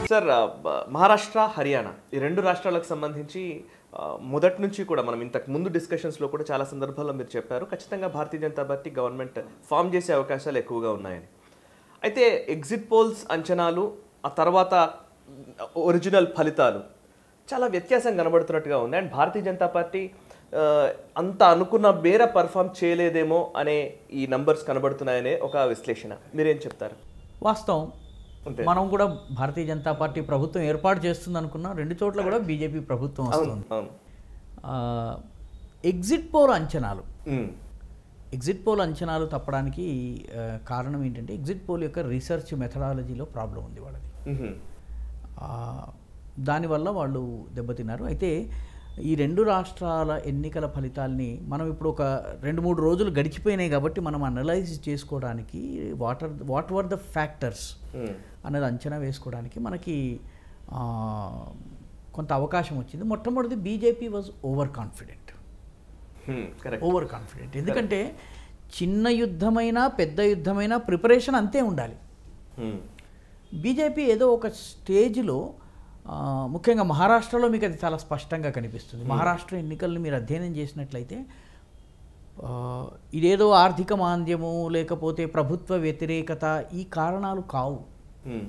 Sir ఆ, బ- మహారాష్ట్ర హర్యానా ఈ రెండు రాష్ట్రాలకు సంబంధించి ఆ, మొదటి నుంచి కూడా మనం ఇంతకు ముందు డిస్కషన్స్లో కూడా చాలా సందర్భాల్లో మీరు చెప్పారు ఖచ్చితంగా Bharatiya Janata party government form చేసే అవకాశాలు ఎక్కువగా ఉన్నాయని అయితే ఎగ్జిట్ పోల్స్ అంచనాలు ఆ తర్వాత ఒరిజినల్ ఫలితాలు చాలా వ్యత్యాసం కనబడుతున్నట్టుగా ఉంది అండ్ భారతీయ జనతా పార్టీ ఆ, అంత అనుకున్న మేర పర్ఫామ్ చేయలేదేమో అనే ఈ నంబర్స్ కనబడుతున్నాయనే ఒక విశ్లేషణ మీరేం చెప్తారు వాస్తవం అంతే. మనం కూడా భారతీయ జనతా పార్టీ ప్రభుత్వం ఏర్పాటు చేస్తుంది అనుకున్నాం రెండు చోట్ల కూడా బీజేపీ ప్రభుత్వం వస్తుంది అవును ఆ, ఎగ్జిట్ పోల్ అంచనాలు ఉమ్. ఎగ్జిట్ పోల్ అంచనాలు తప్పడానికి ఆ, కారణం ఏంటంటే ఎగ్జిట్ పోల్ యొక్క రీసెర్చ్ మెథడాలజీలో ప్రాబ్లం ఉంది వాళ్ళది మ్హూ. ఆ, దానివల్ల వాళ్ళు దెబ్బతిన్నారు అయితే ఈ రెండు రాష్ట్రాల ఎన్నికల ఫలితాల్ని మనం ఇప్పుడు ఒక రెండు మూడు రోజులు గడిచిపోయినాయి కాబట్టి మనం అనలైజ్ చేసుకోవడానికి what are what were the factors um. అన్నది అంచనా వేసుకోవడానికి మనకి ఆ, కొంత అవకాశం వచ్చింది మొట్టమొదటి BJP was overconfident hmm, correct overconfident ఎందుకంటే చిన్న యుద్ధమైనా పెద్ద యుద్ధమైనా ప్రిపరేషన్ అంతే ఉండాలి హ్మ్, బీజేపీ ఏదో ఒక స్టేజ్లో ఆ, ముఖ్యంగా మహారాష్ట్రలో మీకు అది చాలా స్పష్టంగా కనిపిస్తుంది మహారాష్ట్ర ఎన్నికలను మీరు అధ్యయనం చేసినట్లయితే ఆ, ఇదేదో ఆర్థిక మాంద్యము లేకపోతే ప్రభుత్వ వ్యతిరేకత ఈ కారణాలు కావు హ్మ్,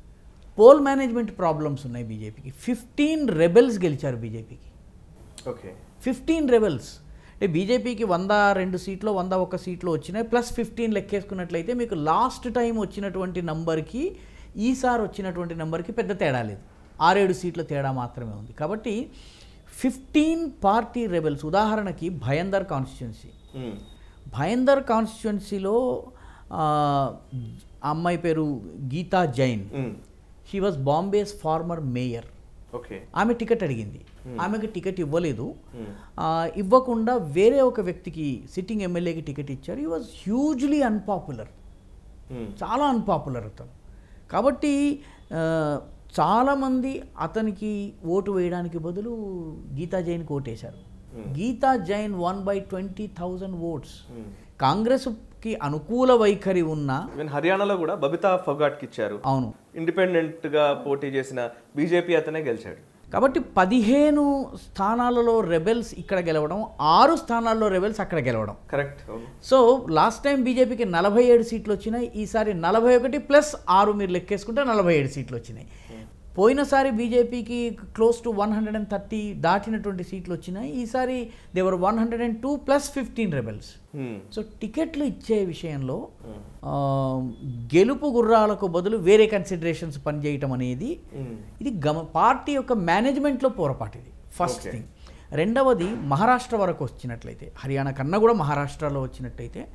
పోల్ మేనేజ్మెంట్ ప్రాబ్లమ్స్ ఉన్నాయి బీజేపీకి ఫిఫ్టీన్ రెబెల్స్ గెలిచారు బీజేపీకి ఓకే ఫిఫ్టీన్ రెబెల్స్ అంటే బీజేపీకి వంద రెండు సీట్లు వంద ఒక సీట్లు వచ్చినాయి ప్లస్ ఫిఫ్టీన్ లెక్కేసుకున్నట్లయితే మీకు లాస్ట్ టైం వచ్చినటువంటి నంబర్కి ఈసారి వచ్చినటువంటి నంబర్కి పెద్ద తేడా లేదు ఆరేడు సీట్ల తేడా మాత్రమే ఉంది కాబట్టి ఫిఫ్టీన్ పార్టీ రెబెల్స్ ఉదాహరణకి భయందర్ కాన్స్టిట్యున్సీ హ్మ్, భయందర్ కాన్స్టిట్యున్సీలో ఆ అమ్మాయి పేరు Geeta Jain hmm, she was Bombay's former mayor okay ఆమె టికెట్ అడిగింది ఆమెకి టికెట్ ఇవ్వలేదు హ్మ్, ఆ, ఇవ్వకుండా వేరే ఒక వ్యక్తికి సిట్టింగ్ ఎమ్మెల్యేకి టికెట్ ఇచ్చారు ఈ వాజ్ హ్యూజ్లీ అన్పాపులర్ హ్మ్, చాలా అన్పాపులర్ అతను కాబట్టి ఆ, చాలామంది అతనికి ఓటు వేయడానికి బదులు గీతా జైన్కి ఓటేశారు Geeta Jain one by twenty thousand votes hmm. కాంగ్రెస్కి అనుకూల వైఖరి ఉన్న ఈవెన్ హర్యానాలో కూడా బబితా ఫొగాట్కి ఇచ్చారు అవును ఇండిపెండెంట్ గా పోటీ చేసిన బీజేపీ అతనే గెలిచాడు కాబట్టి పదిహేను స్థానాలలో రెబెల్స్ ఇక్కడ గెలవడం ఆరు స్థానాల్లో రెబెల్స్ అక్కడ గెలవడం కరెక్ట్ అవును సో లాస్ట్ టైం బీజేపీకి నలభై ఏడు సీట్లు వచ్చినాయి ఈసారి నలభై ఒకటి ప్లస్ ఆరు మీరు లెక్కేసుకుంటే నలభై ఏడు సీట్లు వచ్చినాయి పోయినసారి బీజేపీకి close to one hundred and thirty దాటినటువంటి సీట్లు వచ్చినాయి ఈసారి there were one hundred and two plus fifteen rebels hmm, so టికెట్లు ఇచ్చే విషయంలో ఆ, గెలుపు గుర్రాలకు బదులు వేరే కన్సిడరేషన్స్ పనిచేయటం అనేది హ్మ్, ఇది గమ పార్టీ యొక్క మేనేజ్మెంట్లో పొరపాటు ఇది ఫస్ట్ థింగ్ రెండవది మహారాష్ట్ర వరకు వచ్చినట్లయితే హర్యానా కన్నా కూడా మహారాష్ట్రలో వచ్చినట్టయితే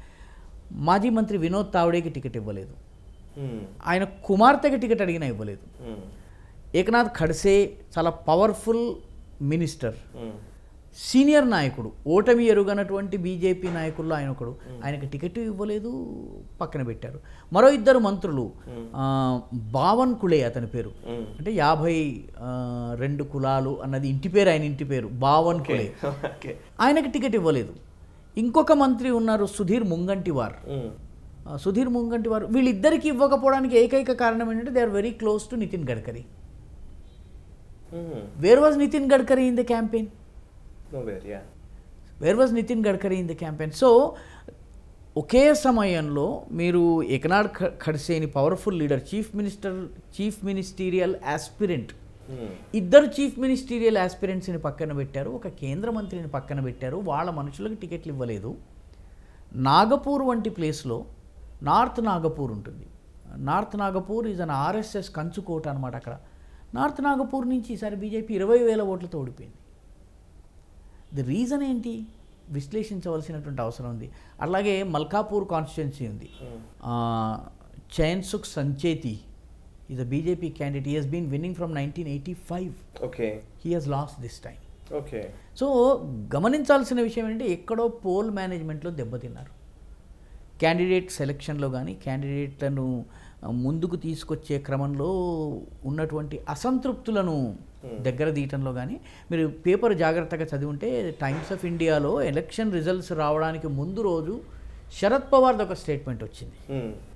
మాజీ మంత్రి వినోద్ తావడేకి టికెట్ ఇవ్వలేదు హ్మ్, ఆయన కుమార్తెకి టికెట్ అడిగినా ఇవ్వలేదు హ్మ్, ఏకనాథ్ ఖడ్సే చాలా పవర్ఫుల్ మినిస్టర్ హ్మ్, సీనియర్ నాయకుడు ఓటమి ఎరుగనటువంటి బీజేపీ నాయకుల్లో ఆయన ఒకడు ఆయనకి టికెట్ ఇవ్వలేదు పక్కన పెట్టారు మరో ఇద్దరు మంత్రులు ఆ, బావన్ కుళే అతని పేరు హ్మ్. అంటే యాభై ఆ, రెండు కులాలు అన్నది ఇంటి పేరు ఆయన ఇంటి పేరు బావన్ కుళే ఓకే ఆయనకి టికెట్ ఇవ్వలేదు ఇంకొక మంత్రి ఉన్నారు సుధీర్ ముంగంటివార్ హ్మ్, ఆ, సుధీర్ ముంగంటివార్ వీళ్ళిద్దరికి ఇవ్వకపోవడానికి ఏకైక కారణం ఏంటంటే they are very close to Nitin Gadkari hmm, where was Nitin Gadkari in the campaign nowhere, yeah. Where was Nitin Gadkari in the campaign so ఒకే సమయంలో మీరు ఏకనాథ్ ఖ- ఖడ్సేని powerful leader chief minister chief ministerial aspirant hmm, ఇద్దరు చీఫ్ మినిస్టీరియల్ ఆస్పిరెంట్స్ని పక్కన పెట్టారు ఒక కేంద్ర మంత్రిని పక్కన పెట్టారు వాళ్ళ మనుషులకు టికెట్లు ఇవ్వలేదు నాగపూర్ వంటి ప్లేస్లో నార్త్ నాగపూర్ ఉంటుంది north Nagpur is an RSS కంచుకోట అనమాట అక్కడ నార్త్ నాగపూర్ నుంచి ఈసారి బీజేపీ ఇరవై వేల ఓట్లతో ఓడిపోయింది ది రీజన్ ఏంటి విశ్లేషించవలసినటువంటి అవసరం ఉంది అలాగే మల్కాపూర్ కాన్స్టిట్యున్సీ ఉంది Chainsukh Sancheti is a BJP candidate he he's been winning from nineteen eighty five okay he has lost this time okay so గమనించాల్సిన విషయం ఏంటంటే ఎక్కడో పోల్ మేనేజ్మెంట్లో దెబ్బతిన్నారు క్యాండిడేట్ సెలక్షన్లో కానీ క్యాండిడేట్లను ఆ, ముందుకు తీసుకొచ్చే క్రమంలో ఉన్నటువంటి అసంతృప్తులను దగ్గర తీయటంలో కానీ మీరు పేపర్ జాగ్రత్తగా చదివి ఉంటే టైమ్స్ ఆఫ్ ఇండియాలో ఎలక్షన్ రిజల్ట్స్ రావడానికి ముందు రోజు శరద్ పవార్ది ఒక స్టేట్మెంట్ వచ్చింది హ్మ్,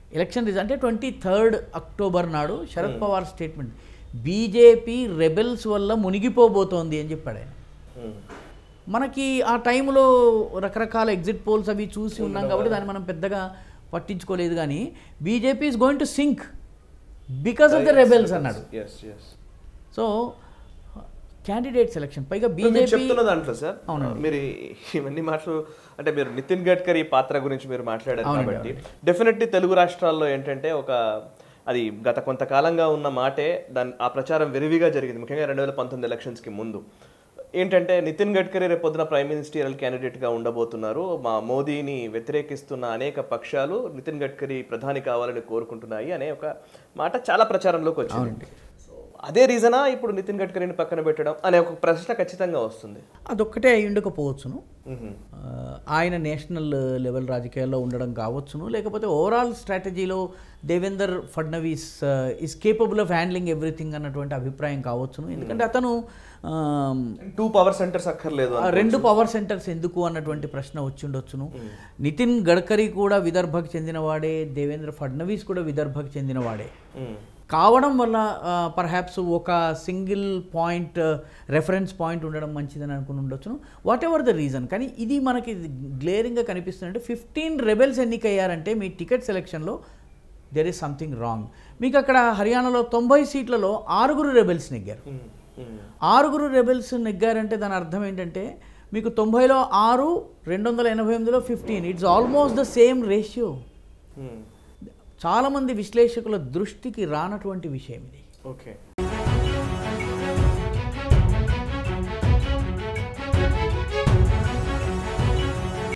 ఎలక్షన్ రిజల్ట్ అంటే ట్వంటీ థర్డ్ అక్టోబర్ నాడు Sharad Pawar statement BJP rebels వల్ల మునిగిపోబోతోంది అని చెప్పాడు ఆయన ఉమ్. మనకి ఆ టైంలో రకరకాల ఎగ్జిట్ పోల్స్ అవి చూసి ఉన్నాం కాబట్టి దాన్ని మనం పెద్దగా పట్టించుకోలేదు కానీ BJP is going to sink because of the rebels అన్నాడు Yes, yes. So candidate selection పైగా ఇప్పుడు మీరు బీజేపీ చెప్తున్న దాంట్లో సార్ మీరు ఈ- ఇవన్నీ మాటలు అంటే మీరు నితిన్ గడ్కరీ పాత్ర గురించి మీరు మాట్లాడారు కాబట్టి డెఫినెట్లీ తెలుగు రాష్ట్రాల్లో ఏంటంటే ఒక అది గత కొంతకాలంగా ఉన్న మాటే దాని ఆ ప్రచారం విరివిగా జరిగింది ముఖ్యంగా రెండు వేల పంతొమ్మిది ఎలక్షన్స్కి ముందు ఏంటంటే నితిన్ గడ్కరీ రేపు పొద్దున ప్రైమ్ మినిస్టీరియల్ క్యాండిడేట్గా ఉండబోతున్నారు మా మోదీని వ్యతిరేకిస్తున్న అనేక పక్షాలు నితిన్ గడ్కరీ ప్రధాని కావాలని కోరుకుంటున్నాయి అనే ఒక మాట చాలా ప్రచారంలోకి వచ్చింది సో అదే రీజనా ఇప్పుడు నితిన్ గడ్కరీని పక్కన పెట్టడం అనే ఒక ప్రశ్న ఖచ్చితంగా వస్తుంది అదొక్కటే అయి ఉండకపోవచ్చును మ్మ్. ఆ, ఆయన నేషనల్ లెవెల్ రాజకీయాల్లో ఉండడం కావచ్చును లేకపోతే ఓవరాల్ స్ట్రాటజీలో Devendra Fadnavis is capable of handling everything అన్నటువంటి అభిప్రాయం కావచ్చును ఎందుకంటే అతను ఆమ్, టూ పవర్ సెంటర్స్ అక్కర్లేదు ఆ రెండు పవర్ సెంటర్స్ ఎందుకు అన్నటువంటి ప్రశ్న వచ్చి ఉండొచ్చును నితిన్ గడ్కరీ కూడా విదర్భకు చెందినవాడే దేవేంద్ర ఫడ్నవీస్ కూడా విదర్భకు చెందినవాడే మ్మ్. కావడం వల్ల పర్హాప్స్ ఒక సింగిల్ పాయింట్ రెఫరెన్స్ పాయింట్ ఉండడం మంచిదని అనుకుని ఉండొచ్చును వాట్ ఎవర్ ద రీజన్ కానీ ఇది మనకి గ్లేరింగ్గా కనిపిస్తుందంటే ఫిఫ్టీన్ రెబెల్స్ ఎన్నికయ్యారంటే మీ టికెట్ సెలెక్షన్లో దెర్ ఈస్ సంథింగ్ రాంగ్ మీకు అక్కడ హర్యానాలో తొంభై సీట్లలో ఆరుగురు రెబెల్స్ నెగ్గారు మ్మ్. మ్మ్. ఆరుగురు రెబెల్స్ నెగ్గారంటే దాని అర్థం ఏంటంటే మీకు తొంభైలో ఆరు రెండు వందల ఎనభై ఎనిమిదిలో fifteen it's almost the same ratio hmm. చాలామంది విశ్లేషకుల దృష్టికి రానటువంటి విషయం ఇది ఓకే